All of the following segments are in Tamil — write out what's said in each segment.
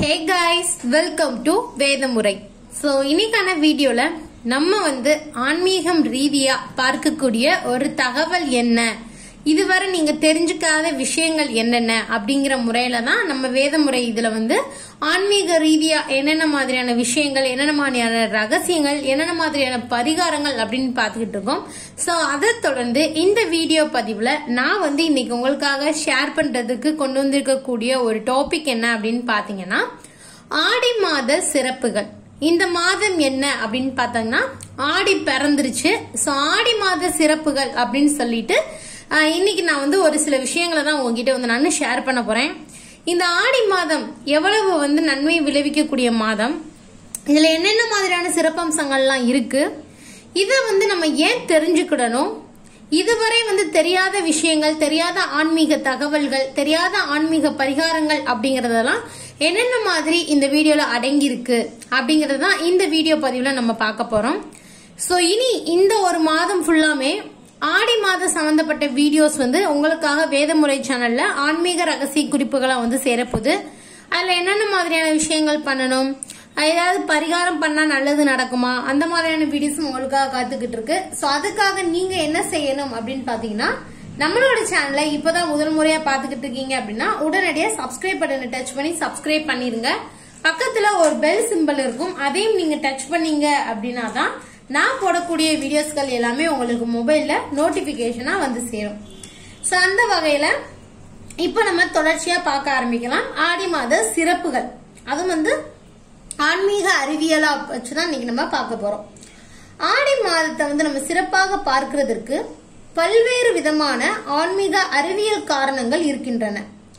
ஹே காய்ஸ் வெல்கம் டு வேதமுறை ஸோ இன்னைக்கான வீடியோல நம்ம வந்து ஆன்மீகம் ரீதியா பார்க்கக்கூடிய ஒரு தகவல் என்ன இதுவரை நீங்க தெரிஞ்சுக்காத விஷயங்கள் என்னென்ன அப்படிங்கிற முறையில தான் நம்ம வேதமுறை இதுல வந்து ஆன்மீக ரீதியா என்னென்ன மாதிரியான விஷயங்கள் என்னென்ன மாதிரியான ரகசியங்கள் என்னென்ன மாதிரியான பரிகாரங்கள் அப்படின்னு பார்த்துக்கிட்டு இருக்கோம் ஸோ அதை தொடர்ந்து இந்த வீடியோ பதிவுல நான் வந்து இன்னைக்கு உங்களுக்காக ஷேர் பண்றதுக்கு கொண்டு வந்திருக்கக்கூடிய ஒரு டாபிக் என்ன அப்படின்னு பாத்தீங்கன்னா ஆடி மாத சிறப்புகள் இந்த மாதம் என்ன அப்படின்னு பார்த்தாங்கன்னா ஆடி பிறந்துருச்சு ஸோ ஆடி மாத சிறப்புகள் அப்படின்னு சொல்லிட்டு ஆஹ், இன்னைக்கு நான் வந்து ஒரு சில விஷயங்களை தான் உங்ககிட்ட வந்து நான் ஷேர் பண்ண போறேன் இந்த ஆடி மாதம் எவ்வளவு வந்து நன்மை விளைவிக்கக்கூடிய மாதம் இதுல என்னென்ன மாதிரியான சிறப்பம்சங்கள்லாம் இருக்கு இதை வந்து நம்ம ஏன் தெரிஞ்சுக்கிடணும் இதுவரை வந்து தெரியாத விஷயங்கள் தெரியாத ஆன்மீக தகவல்கள் தெரியாத ஆன்மீக பரிகாரங்கள் அப்படிங்கறதெல்லாம் என்னென்ன மாதிரி இந்த வீடியோல அடங்கி இருக்கு அப்படிங்கறது தான் இந்த வீடியோ பதிவுல நம்ம பார்க்க போறோம் சோ இனி இந்த ஒரு மாதம் ஃபுல்லாமே ஆடி மாதம் சம்பந்தப்பட்ட வீடியோஸ் வந்து உங்களுக்காக வேதமுறை சேனல்ல ஆன்மீக ரகசிய குறிப்புகளா வந்து சேரப்போகுது அதுல என்னென்ன மாதிரியான விஷயங்கள் பண்ணணும் ஏதாவது பரிகாரம் பண்ணா நல்லது நடக்குமா அந்த மாதிரியான வீடியோஸ் உங்களுக்காக காத்துக்கிட்டு இருக்கு சோ அதுக்காக நீங்க என்ன செய்யணும் அப்படின்னு பாத்தீங்கன்னா நம்மளோட சேனலை இப்பதான் முதல் முறையா பாத்துக்கிட்டு இருக்கீங்க அப்படின்னா உடனடியா சப்ஸ்கிரைப் பட்டனை டச் பண்ணி சப்ஸ்கிரைப் பண்ணிருங்க பக்கத்துல ஒரு பெல் சிம்பல் இருக்கும் அதையும் நீங்க டச் பண்ணீங்க அப்படின்னா தான் நான் போடக்கூடிய வீடியோஸ்கள் எல்லாமே உங்களுக்கு மொபைல்ல நோட்டிபிகேஷனா வந்து சேரும் சோ அந்த வகையில இப்ப நம்ம தொடர்ச்சியா பார்க்க ஆரம்பிக்கலாம் ஆடி மாத சிறப்புகள் அதுவும் வந்து ஆன்மீக அறிவியலா வச்சுதான் இன்னைக்கு நம்ம பார்க்க போறோம் ஆடி மாதத்தை வந்து நம்ம சிறப்பாக பார்க்கிறதற்கு பல்வேறு விதமான ஆன்மீக அறிவியல் காரணங்கள் இருக்கின்றன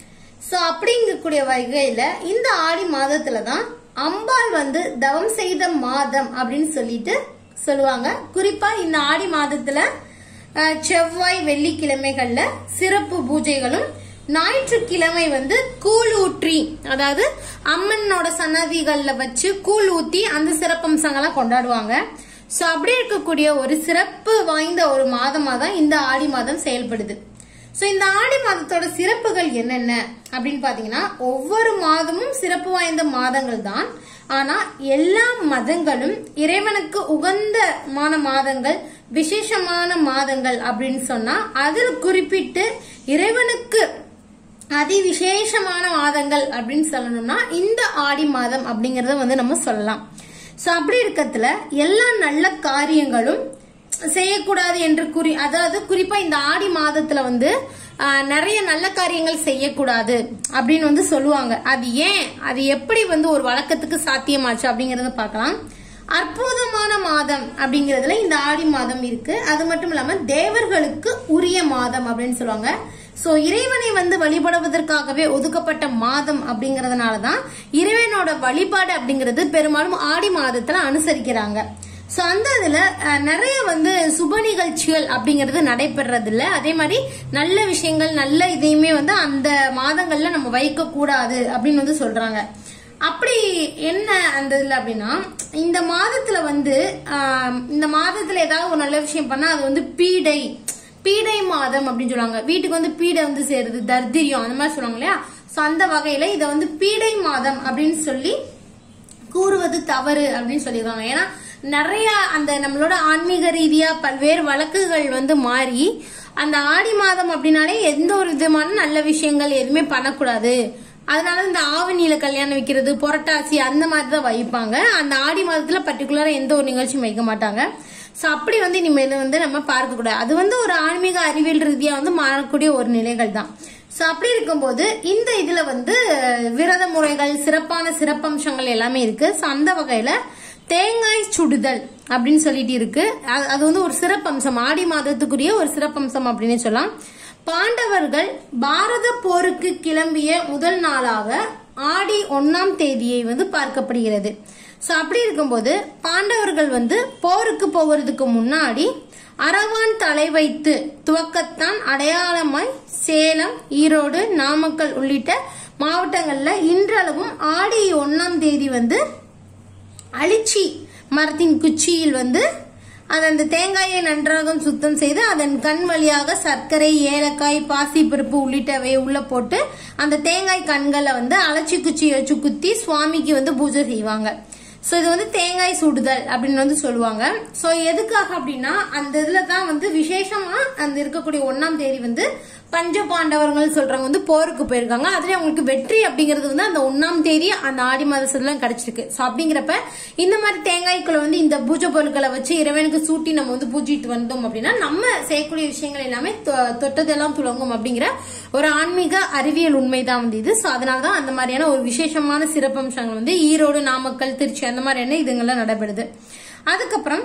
சோ அப்படிங்கக்கூடிய வகையில இந்த ஆடி மாதத்துல தான் அம்பாள் வந்து தவம் செய்த மாதம் அப்படின்னு சொல்லிட்டு சொல்லுவாங்க குறிப்பா இந்த ஆடி மாதத்துல அஹ், செவ்வாய் வெள்ளிக்கிழமைகள்ல சிறப்பு பூஜைகளும் ஞாயிற்றுக்கிழமை வந்து கூழ் ஊற்றி அதாவது அம்மனோட சன்னதிகள்ல வச்சு கூழ் ஊத்தி அந்த சிறப்பம்சங்களை கொண்டாடுவாங்க சோ அப்படி இருக்கக்கூடிய ஒரு சிறப்பு வாய்ந்த ஒரு மாதமா தான் இந்த ஆடி மாதம் செயல்படுது சோ இந்த ஆடி மாதத்தோட சிறப்புகள் என்னென்ன அப்படின்னு பாத்தீங்கன்னா ஒவ்வொரு மாதமும் சிறப்பு வாய்ந்த மாதங்கள் தான் ஆனா எல்லா மதங்களும் இறைவனுக்கு உகந்தமான மாதங்கள் விசேஷமான மாதங்கள் அப்படின்னு சொன்னா அதில் குறிப்பிட்டு இறைவனுக்கு அதி விசேஷமான மாதங்கள் அப்படின்னு சொல்லணும்னா இந்த ஆடி மாதம் அப்படிங்கறத வந்து நம்ம சொல்லலாம் சோ அப்படி இருக்கத்துல எல்லா நல்ல காரியங்களும் செய்யக்கூடாது என்று குறி அதாவது குறிப்பா இந்த ஆடி மாதத்துல வந்து ஆஹ், நிறைய நல்ல காரியங்கள் செய்யக்கூடாது அப்படின்னு வந்து சொல்லுவாங்க அது ஏன் அது எப்படி வந்து ஒரு வழக்கத்துக்கு சாத்தியமாச்சு அப்படிங்கறத பார்க்கலாம் அற்புதமான மாதம் அப்படிங்கறதுல இந்த ஆடி மாதம் இருக்கு அது மட்டும் இல்லாம தேவர்களுக்கு உரிய மாதம் அப்படின்னு சொல்லுவாங்க சோ இறைவனை வந்து வழிபடுவதற்காகவே ஒதுக்கப்பட்ட மாதம் அப்படிங்கறதுனாலதான் இறைவனோட வழிபாடு அப்படிங்கிறது பெரும்பாலும் ஆடி மாதத்துல அனுசரிக்கிறாங்க சோ அந்த இதுல அஹ், நிறைய வந்து சுப நிகழ்ச்சிகள் அப்படிங்கிறது நடைபெறது இல்ல அதே மாதிரி நல்ல விஷயங்கள் நல்ல இதையுமே வந்து அந்த மாதங்கள்ல நம்ம வைக்க கூடாது அப்படின்னு வந்து சொல்றாங்க அப்படி என்ன அந்த இதுல அப்படின்னா இந்த மாதத்துல வந்து ஆஹ், இந்த மாதத்துல ஏதாவது ஒரு நல்ல விஷயம் பண்ணா அது வந்து பீடை பீடை மாதம் அப்படின்னு சொல்லுவாங்க வீட்டுக்கு வந்து பீடை வந்து சேருது தர்திரியம் அந்த மாதிரி சொல்லுவாங்க இல்லையா சோ அந்த வகையில இதை வந்து பீடை மாதம் அப்படின்னு சொல்லி கூறுவது தவறு அப்படின்னு சொல்லியிருக்காங்க ஏன்னா நிறைய அந்த நம்மளோட ஆன்மீக ரீதியா பல்வேறு வழக்குகள் வந்து மாறி அந்த ஆடி மாதம் அப்படின்னாலே எந்த ஒரு விதமான நல்ல விஷயங்கள் எதுவுமே பண்ணக்கூடாது அதனால இந்த ஆவணியில கல்யாணம் வைக்கிறது புரட்டாசி அந்த மாதிரி தான் வைப்பாங்க அந்த ஆடி மாதத்துல பர்டிகுலரா எந்த ஒரு நிகழ்ச்சியும் வைக்க மாட்டாங்க சோ அப்படி வந்து இனிமேல் வந்து நம்ம பார்க்க கூடாது அது வந்து ஒரு ஆன்மீக அறிவியல் ரீதியா வந்து மாறக்கூடிய ஒரு நிலைகள் தான் சோ அப்படி இருக்கும்போது இந்த இதுல வந்து விரத முறைகள் சிறப்பான சிறப்பம்சங்கள் எல்லாமே இருக்கு சோ அந்த வகையில தேங்காய் சுடுதல் அப்படின்னு சொல்லிட்டு இருக்கு அது- அது வந்து ஒரு சிறப்பம்சம் ஆடி மாதத்துக்குரிய ஒரு சிறப்பம்சம் அப்படின்னு சொல்லலாம் பாண்டவர்கள் பாரத போருக்கு கிளம்பிய முதல் நாளாக ஆடி ஒன்னாம் தேதியை வந்து பார்க்கப்படுகிறது சோ அப்படி இருக்கும்போது பாண்டவர்கள் வந்து போருக்கு போகிறதுக்கு முன்னாடி அரவான் தலை வைத்து துவக்கத்தான் அடையாளமாய் சேலம் ஈரோடு நாமக்கல் உள்ளிட்ட மாவட்டங்கள்ல இன்றளவும் ஆடி ஒன்னாம் தேதி வந்து அழிச்சி மரத்தின் குச்சியில் வந்து அது அந்த தேங்காயை நன்றாக சுத்தம் செய்து அதன் கண் வழியாக சர்க்கரை ஏலக்காய் பாசிப்பருப்பு உள்ளிட்டவை உள்ள போட்டு அந்த தேங்காய் கண்களை வந்து அலச்சி குச்சி வச்சு குத்தி சுவாமிக்கு வந்து பூஜை செய்வாங்க ஸோ இது வந்து தேங்காய் சுடுதல் அப்படின்னு வந்து சொல்லுவாங்க ஸோ எதுக்காக அப்படின்னா அந்த இதுல தான் வந்து விசேஷமா அந்த இருக்கக்கூடிய ஒன்னாம் தேதி வந்து பஞ்ச பாண்டவர்கள் சொல்றவங்க வந்து போருக்கு போயிருக்காங்க அதுல அவங்களுக்கு வெற்றி அப்படிங்கிறது வந்து அந்த ஒன்னாம் தேதி அந்த ஆடி மாதத்துல கிடைச்சிருக்கு ஸோ அப்படிங்கிறப்ப இந்த மாதிரி தேங்காய்க்குள்ள வந்து இந்த பூஜை பொருட்களை வச்சு இறைவனுக்கு சூட்டி நம்ம வந்து பூஜிட்டு வந்தோம் அப்படின்னா நம்ம செய்யக்கூடிய விஷயங்கள் எல்லாமே தொ- தொட்டதெல்லாம் துளங்கும் அப்படிங்கிற ஒரு ஆன்மீக அறிவியல் உண்மைதான் வந்து இது ஸோ அதனாலதான் அந்த மாதிரியான ஒரு விசேஷமான சிறப்பம்சங்கள் வந்து ஈரோடு நாமக்கல் திருச்சி அந்த மாதிரியான இதுங்கெல்லாம் நடைபெறுது அதுக்கப்புறம்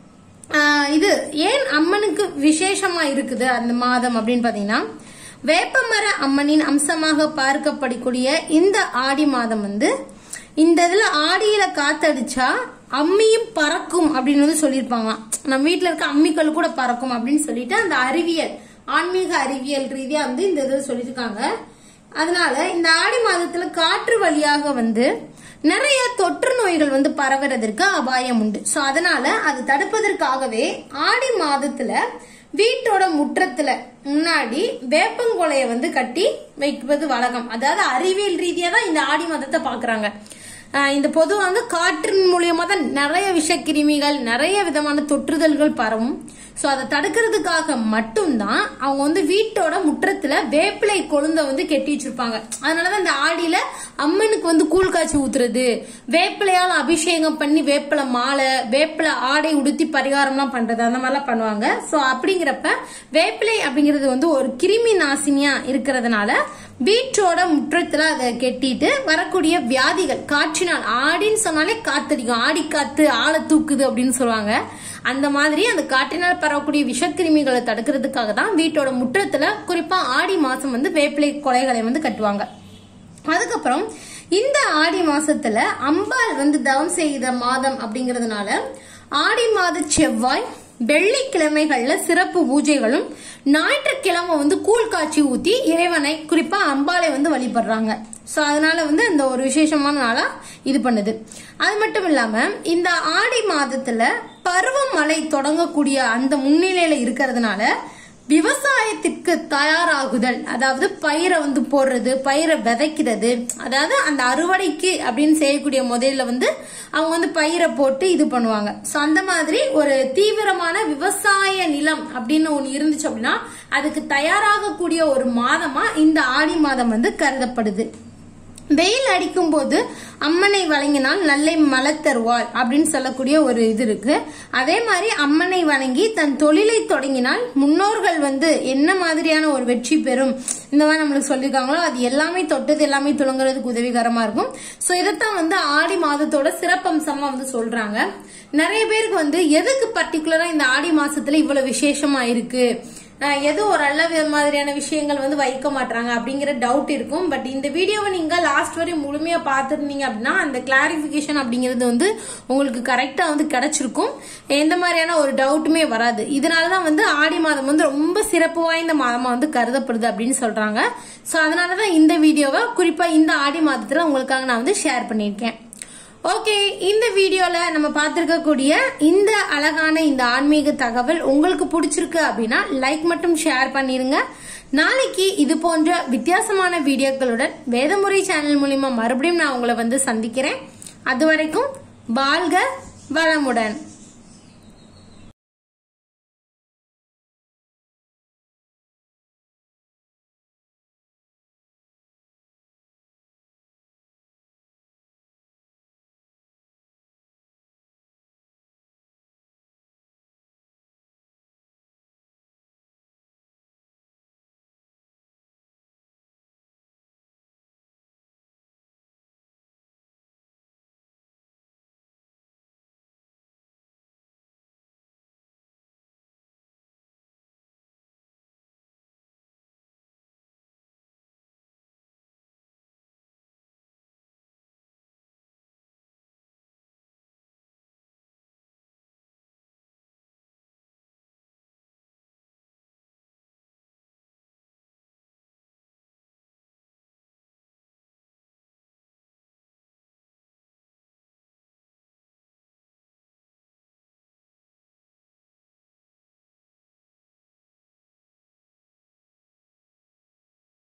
ஆஹ் இது ஏன் அம்மனுக்கு விசேஷமா இருக்குது அந்த மாதம் அப்படின்னு பாத்தீங்கன்னா வேப்பமர அம்மனின் அம்சமாக பார்க்கப்படக்கூடிய இந்த ஆடி மாதம் வந்து இந்த இதுல ஆடியில காத்தடிச்சா அம்மியும் பறக்கும் அப்படின்னு வந்து சொல்லியிருப்பாங்களாம் நம்ம வீட்ல இருக்க அம்மிக்கல் கூட பறக்கும் அப்படின்னு சொல்லிட்டு அந்த அறிவியல் ஆன்மீக அறிவியல் ரீதியா வந்து இந்த இது சொல்லியிருக்காங்க அதனால இந்த ஆடி மாதத்துல காற்று வழியாக வந்து நிறைய தொற்று நோய்கள் வந்து பரவுறதற்கு அபாயம் உண்டு சோ அதனால அது தடுப்பதற்காகவே ஆடி மாதத்துல வீட்டோட முற்றத்துல முன்னாடி வேப்பங்கொலைய வந்து கட்டி வைப்பது வழக்கம் அதாவது அறிவியல் ரீதியா தான் இந்த ஆடி மாதத்தை பாக்குறாங்க ஆஹ் இந்த பொதுவாக காற்றின் மூலியமா தான் நிறைய விஷக்கிருமிகள் நிறைய விதமான தொற்றுதல்கள் பரவும் சோ அதை தடுக்கிறதுக்காக மட்டும்தான் அவங்க வந்து வீட்டோட முற்றத்துல வேப்பிலை கொழுந்த வந்து கெட்டி வச்சிருப்பாங்க அதனாலதான் இந்த ஆடியில அம்மனுக்கு வந்து கூழ் காய்ச்சி ஊத்துறது வேப்பிலையால் அபிஷேகம் பண்ணி வேப்பிலை மாலை வேப்பிலை ஆடை உடுத்தி பரிகாரம்லாம் பண்றது அந்த மாதிரிலாம் பண்ணுவாங்க சோ அப்படிங்கிறப்ப வேப்பிலை அப்படிங்கிறது வந்து ஒரு கிருமி நாசினியா இருக்கிறதுனால வீட்டோட முற்றத்துல அதை கெட்டிட்டு வரக்கூடிய வியாதிகள் காற்றினால் ஆடின்னு சொன்னாலே காத்தடிக்கும் ஆடி காத்து ஆளை தூக்குது அப்படின்னு சொல்லுவாங்க அந்த மாதிரி அந்த காற்றினால் பரவக்கூடிய விஷக்கிருமிகளை தடுக்கிறதுக்காக தான் வீட்டோட முற்றத்துல குறிப்பா ஆடி மாசம் வந்து வேப்பிலை கொலைகளை வந்து கட்டுவாங்க அதுக்கப்புறம் இந்த ஆடி மாசத்துல அம்பாள் வந்து தவம் செய்த மாதம் அப்படிங்கறதுனால ஆடி மாத செவ்வாய் வெள்ளிக்கிழமைகள்ல சிறப்பு பூஜைகளும் ஞாயிற்றுக்கிழமை வந்து கூழ் காய்ச்சி ஊத்தி இறைவனை குறிப்பா அம்பாளை வந்து வழிபடுறாங்க சோ அதனால வந்து இந்த ஒரு விசேஷமான நாளா இது பண்ணுது அது மட்டும் இல்லாம இந்த ஆடி மாதத்துல பருவமழை தொடங்கக்கூடிய அந்த முன்னிலையில இருக்கிறதுனால விவசாயத்திற்கு தயாராகுதல் அதாவது பயிரை வந்து போடுறது பயிரை விதைக்கிறது அதாவது அந்த அறுவடைக்கு அப்படின்னு செய்யக்கூடிய முதல்ல வந்து அவங்க வந்து பயிரை போட்டு இது பண்ணுவாங்க சோ அந்த மாதிரி ஒரு தீவிரமான விவசாய நிலம் அப்படின்னு ஒண்ணு இருந்துச்சு அப்படின்னா அதுக்கு தயாராகக்கூடிய ஒரு மாதமா இந்த ஆடி மாதம் வந்து கருதப்படுது வெயில் அடிக்கும் போது அம்மனை வணங்கினால் நல்லை மலை தருவாள் அப்படின்னு சொல்லக்கூடிய ஒரு இது இருக்கு அதே மாதிரி அம்மனை வணங்கி தன் தொழிலை தொடங்கினால் முன்னோர்கள் வந்து என்ன மாதிரியான ஒரு வெற்றி பெறும் இந்த மாதிரி நம்மளுக்கு சொல்லியிருக்காங்களோ அது எல்லாமே தொட்டது எல்லாமே துளங்குறதுக்கு உதவிகரமா இருக்கும் சோ இதைத்தான் வந்து ஆடி மாதத்தோட சிறப்பம்சமா வந்து சொல்றாங்க நிறைய பேருக்கு வந்து எதுக்கு பர்டிகுலரா இந்த ஆடி மாசத்துல இவ்வளவு விசேஷமா இருக்கு அஹ் எது ஒரு நல்ல வி- மாதிரியான விஷயங்கள் வந்து வைக்க மாட்டாங்க அப்படிங்கிற டவுட் இருக்கும் பட் இந்த வீடியோவை நீங்க லாஸ்ட் வரை முழுமையா பார்த்திருந்தீங்க அப்படின்னா அந்த கிளாரிபிகேஷன் அப்படிங்கிறது வந்து உங்களுக்கு கரெக்டா வந்து கிடைச்சிருக்கும் எந்த மாதிரியான ஒரு டவுட்டுமே வராது இதனாலதான் வந்து ஆடி மாதம் வந்து ரொம்ப சிறப்பு வாய்ந்த மாதமா வந்து கருதப்படுது அப்படின்னு சொல்றாங்க சோ அதனாலதான் இந்த வீடியோவை குறிப்பா இந்த ஆடி மாதத்துல உங்களுக்காக நான் வந்து ஷேர் பண்ணியிருக்கேன் ஓகே இந்த வீடியோல நம்ம பார்த்திருக்கக்கூடிய இந்த அழகான இந்த ஆன்மீக தகவல் உங்களுக்கு பிடிச்சிருக்கு அப்படின்னா லைக் மட்டும் ஷேர் பண்ணிருங்க நாளைக்கு இது போன்ற வித்தியாசமான வீடியோக்களுடன் வேதமுறை சேனல் மூலியமா மறுபடியும் நான் உங்களை வந்து சந்திக்கிறேன் அது வரைக்கும் வாழ்க வளமுடன்